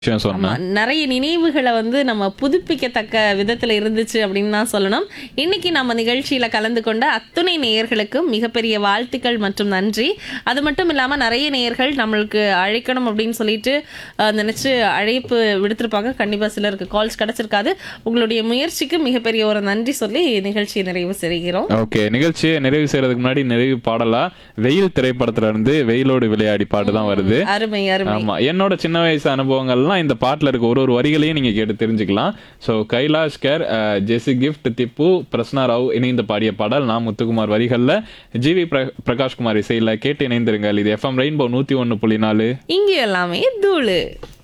விஷயம் சொன்னேன் நிறைய நினைவுகளை வந்து நம்ம புதுப்பிக்கத்தக்க விதத்துல இருந்துச்சு அப்படின்னு தான் சொல்லணும் இன்னைக்கு நம்ம நிகழ்ச்சியில கலந்து கொண்ட அத்துணை நேயர்களுக்கும் மிகப்பெரிய வாழ்த்துக்கள் மற்றும் நன்றி அது மட்டும் இல்லாம நிறைய நேயர்கள் நம்மளுக்கு அழைக்கணும் அப்படின்னு சொல்லிட்டு அஹ், நினைச்சு அழைப்பு விடுத்திருப்பாங்க கண்டிப்பா சிலருக்கு கால்ஸ் கிடைச்சிருக்காது உங்களுடைய முயற்சிக்கு மிகப்பெரிய ஒரு நன்றி சொல்லி நிகழ்ச்சியை நிறைவு செய்கிறோம் ஓகே நிகழ்ச்சியை நிறைவு செய்யறதுக்கு முன்னாடி நிறைவு பாடலா வெயில் திரைப்படத்துல இருந்து வெயிலோடு விளையாடி பாட்டு தான் வருது அருமை அருமை ஆமா என்னோட சின்ன வயசு அனுபவங்கள்லாம் இந்த பாட்டுல இருக்க ஒரு ஒரு வரிகளையும் நீங்க கேட்டு தெரிஞ்சுக்கலாம் ஸோ கைலாஷ் கேர் அஹ், ஜெசி கிஃப்ட் திப்பு பிரஸ்னா ராவ் இணைந்து பாடிய பாடல் நான் முத்துக்குமார் வரிகள்ல ஜிவி பிர- பிரகாஷ்குமார் இசையில கேட்டு இணைந்திருங்கள் இது எஃப்எம் ரெயின்போ நூத்தி ஒன்னு புள்ளி நாலு இங்கே எல்லாமே தூளு